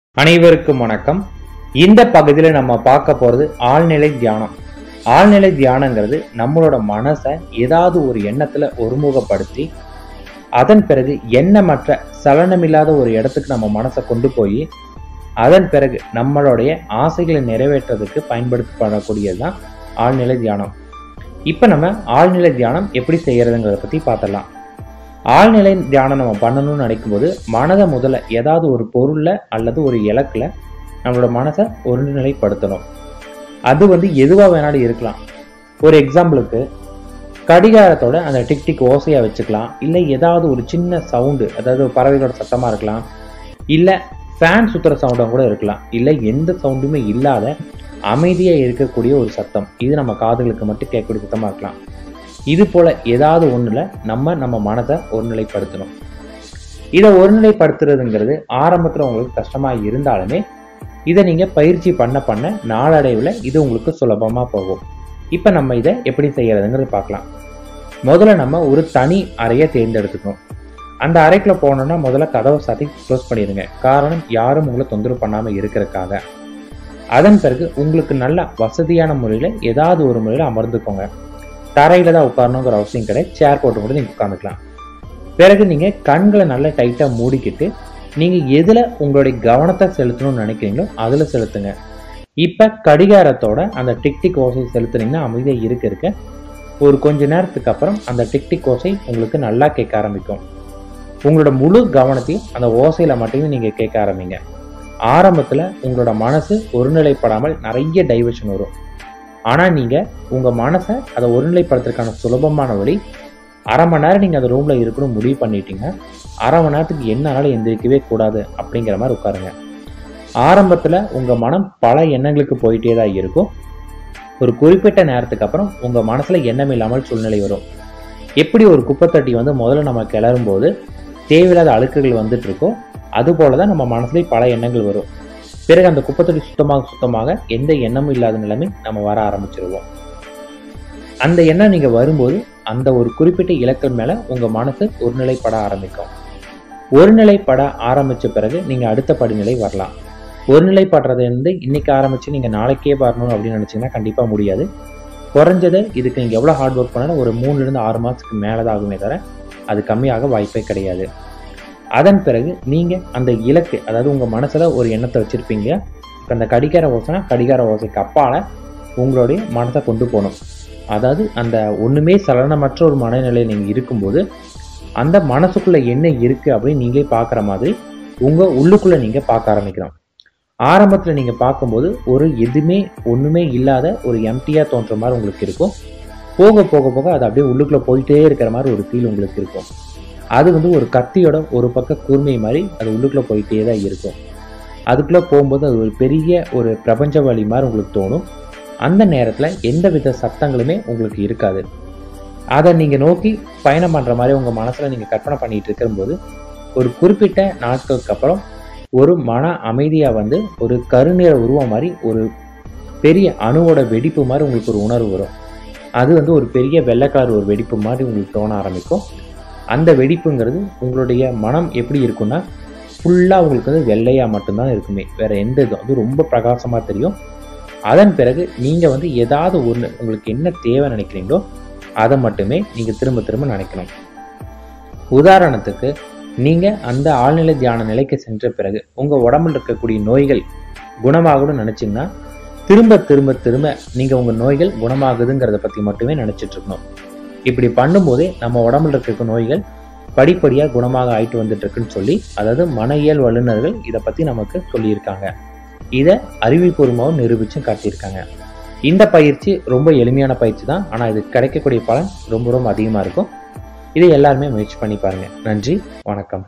அனைவருக்கும் வணக்கம் இந்த பகுதியில் நம்ம பார்க்க போகிறது ஆழ்நிலை தியானம் ஆழ்நிலை தியானங்கிறது நம்மளோட மனசை ஏதாவது ஒரு எண்ணத்தில் ஒருமுகப்படுத்தி அதன் பிறகு எண்ணமற்ற சலனமில்லாத ஒரு இடத்துக்கு நம்ம மனசை கொண்டு போய் அதன் பிறகு நம்மளுடைய ஆசைகளை நிறைவேற்றுறதுக்கு பயன்படுத்தப்படக்கூடியது தான் ஆழ்நிலை தியானம் இப்போ நம்ம ஆழ்நிலை தியானம் எப்படி செய்யறதுங்கிறத பற்றி பார்த்துடலாம் ஆழ்நிலை தியானம் நம்ம பண்ணணும்னு நினைக்கும்போது மனதை முதல்ல ஏதாவது ஒரு பொருளில் அல்லது ஒரு இலக்கில் நம்மளோட மனசை ஒருநிலைப்படுத்தணும் அது வந்து எதுவாக வேணாலும் இருக்கலாம் ஒரு எக்ஸாம்பிளுக்கு கடிகாரத்தோட அந்த டிக் டிக் ஓசையாக வச்சுக்கலாம் இல்லை ஏதாவது ஒரு சின்ன சவுண்டு அதாவது பறவைகளோட சத்தமாக இருக்கலாம் இல்லை ஃபேன் சுற்றுற சவுண்டாக கூட இருக்கலாம் இல்லை எந்த சவுண்டுமே இல்லாத அமைதியாக இருக்கக்கூடிய ஒரு சத்தம் இது நம்ம காதுகளுக்கு மட்டும் கேட்கக்கூடிய சத்தமாக இருக்கலாம் இது போல ஏதாவது ஒன்றில் நம்ம நம்ம மனதை ஒருநிலைப்படுத்தணும் இதை ஒருநிலைப்படுத்துறதுங்கிறது ஆரம்பத்தில் உங்களுக்கு கஷ்டமாக இருந்தாலுமே இதை நீங்கள் பயிற்சி பண்ண பண்ண நாளடைவில் இது உங்களுக்கு சுலபமாக போகும் இப்போ நம்ம இதை எப்படி செய்யறதுங்கிறது பார்க்கலாம் முதல்ல நம்ம ஒரு தனி அறையை தேர்ந்தெடுத்துக்கணும் அந்த அறைக்குள்ள போனோம்னா முதல்ல கதவை சாத்தி க்ளோஸ் பண்ணிடுங்க காரணம் யாரும் உங்களை தொந்தரவு பண்ணாமல் இருக்கிறதுக்காக அதன் பிறகு உங்களுக்கு நல்ல வசதியான முறையில் ஏதாவது ஒரு முறையில் அமர்ந்துக்கோங்க தரையில தான் உட்காரணுங்கிற அவசியம் கிடையாது சேர் போட்டு கூட நீங்கள் உட்காந்துக்கலாம் பிறகு நீங்கள் கண்களை நல்லா டைட்டாக மூடிக்கிட்டு நீங்கள் எதில் உங்களுடைய கவனத்தை செலுத்தணும்னு நினைக்கிறீங்களோ அதில் செலுத்துங்க இப்போ கடிகாரத்தோட அந்த டிக் டிக் ஓசை செலுத்துனீங்கன்னா அமைதியாக இருக்க இருக்க ஒரு கொஞ்ச நேரத்துக்கு அப்புறம் அந்த டிக் டிக் ஓசை உங்களுக்கு நல்லா கேட்க ஆரம்பிக்கும் உங்களோட முழு கவனத்தையும் அந்த ஓசையில் மட்டுமே நீங்கள் கேட்க ஆரம்பிங்க ஆரம்பத்தில் உங்களோட மனசு ஒருநிலைப்படாமல் நிறைய டைவர்ஷன் வரும் ஆனால் நீங்கள் உங்கள் மனசை அதை ஒருநிலைப்படுத்துறதுக்கான சுலபமான வழி அரை மணி நேரம் நீங்கள் அந்த ரூமில் இருக்கணும் முடிவு பண்ணிட்டீங்க அரை மணி நேரத்துக்கு என்னால எந்திரிக்கவே கூடாது அப்படிங்கிற மாதிரி உட்காருங்க ஆரம்பத்தில் உங்கள் மனம் பல எண்ணங்களுக்கு போயிட்டே தான் இருக்கும் ஒரு குறிப்பிட்ட நேரத்துக்கு அப்புறம் உங்கள் மனசில் எண்ணம் இல்லாமல் சூழ்நிலை வரும் எப்படி ஒரு குப்பைத்தட்டி வந்து முதல்ல நம்ம கிளறும் போது தேவையில்லாத அழுக்குகள் வந்துட்டு இருக்கோ அதுபோல தான் நம்ம மனசுல பல எண்ணங்கள் வரும் பிறகு அந்த குப்பைத்தொட்டி சுத்தமாக சுத்தமாக எந்த எண்ணமும் இல்லாத நிலைமை நம்ம வர ஆரம்பிச்சிருவோம் அந்த எண்ணம் நீங்கள் வரும்போது அந்த ஒரு குறிப்பிட்ட இலக்கின் மேலே உங்கள் மனசு ஒருநிலைப்பட ஆரம்பிக்கும் ஒருநிலைப்பட ஆரம்பித்த பிறகு நீங்கள் அடுத்த படிநிலை வரலாம் ஒருநிலைப்படுறது வந்து இன்னைக்கு ஆரம்பித்து நீங்கள் நாளைக்கே வரணும் அப்படின்னு நினச்சிங்கன்னா கண்டிப்பாக முடியாது குறைஞ்சது இதுக்கு நீங்கள் எவ்வளோ ஹார்ட் ஒர்க் பண்ணாலும் ஒரு மூணுலேருந்து ஆறு மாதத்துக்கு மேலே தான் ஆகுமே தவிர அது கம்மியாக வாய்ப்பே கிடையாது அதன் பிறகு நீங்கள் அந்த இலக்கு அதாவது உங்கள் மனசில் ஒரு எண்ணத்தை வச்சுருப்பீங்க இப்போ அந்த கடிகார ஓசைனா கடிகார ஓசைக்கு அப்பால் உங்களுடைய மனசை கொண்டு போகணும் அதாவது அந்த ஒன்றுமே சலனமற்ற ஒரு மனநிலை நீங்கள் இருக்கும்போது அந்த மனசுக்குள்ளே என்ன இருக்குது அப்படின்னு நீங்களே பார்க்குற மாதிரி உங்கள் உள்ளுக்குள்ளே நீங்கள் பார்க்க ஆரம்பிக்கணும் ஆரம்பத்தில் நீங்கள் பார்க்கும்போது ஒரு எதுவுமே ஒன்றுமே இல்லாத ஒரு எம்டியாக தோன்ற மாதிரி உங்களுக்கு இருக்கும் போக போக போக அது அப்படியே உள்ளுக்குள்ளே போயிட்டே இருக்கிற மாதிரி ஒரு ஃபீல் உங்களுக்கு இருக்கும் அது வந்து ஒரு கத்தியோட ஒரு பக்க கூர்மை மாதிரி அது உள்ளுக்குள்ளே போயிட்டே தான் இருக்கும் அதுக்குள்ளே போகும்போது அது ஒரு பெரிய ஒரு பிரபஞ்ச வழி மாதிரி உங்களுக்கு தோணும் அந்த நேரத்தில் எந்த வித சத்தங்களுமே உங்களுக்கு இருக்காது அதை நீங்கள் நோக்கி பயணம் பண்ணுற மாதிரி உங்கள் மனசில் நீங்கள் கற்பனை பண்ணிட்டு இருக்கும்போது ஒரு குறிப்பிட்ட நாட்களுக்கு அப்புறம் ஒரு மன அமைதியாக வந்து ஒரு கருநிற உருவம் மாதிரி ஒரு பெரிய அணுவோட வெடிப்பு மாதிரி உங்களுக்கு ஒரு உணர்வு வரும் அது வந்து ஒரு பெரிய வெள்ளைக்கார் ஒரு வெடிப்பு மாதிரி உங்களுக்கு தோண ஆரம்பிக்கும் அந்த வெடிப்புங்கிறது உங்களுடைய மனம் எப்படி இருக்குன்னா ஃபுல்லாக உங்களுக்கு வந்து வெள்ளையாக மட்டும்தான் இருக்குமே வேற எந்த இதுவும் அது ரொம்ப பிரகாசமாக தெரியும் அதன் பிறகு நீங்கள் வந்து ஏதாவது ஒன்று உங்களுக்கு என்ன தேவை நினைக்கிறீங்களோ அதை மட்டுமே நீங்கள் திரும்ப திரும்ப நினைக்கணும் உதாரணத்துக்கு நீங்கள் அந்த ஆழ்நிலை தியான நிலைக்கு சென்ற பிறகு உங்கள் உடம்புல இருக்கக்கூடிய நோய்கள் குணமாகணும்னு நினச்சிங்கன்னா திரும்ப திரும்ப திரும்ப நீங்கள் உங்கள் நோய்கள் குணமாகுதுங்கிறத பற்றி மட்டுமே நினச்சிட்டு இருக்கணும் இப்படி பண்ணும்போதே நம்ம உடம்புல இருக்க நோய்கள் படிப்படியாக குணமாக ஆயிட்டு வந்துட்டு இருக்குன்னு சொல்லி அதாவது மனையியல் வல்லுநர்கள் இதை பற்றி நமக்கு சொல்லியிருக்காங்க இதை அறிவிப்பூர்வமாகவும் நிரூபிச்சும் காட்டியிருக்காங்க இந்த பயிற்சி ரொம்ப எளிமையான பயிற்சி தான் ஆனால் இது கிடைக்கக்கூடிய பலன் ரொம்ப ரொம்ப அதிகமாக இருக்கும் இதை எல்லாருமே முயற்சி பண்ணி பாருங்க நன்றி வணக்கம்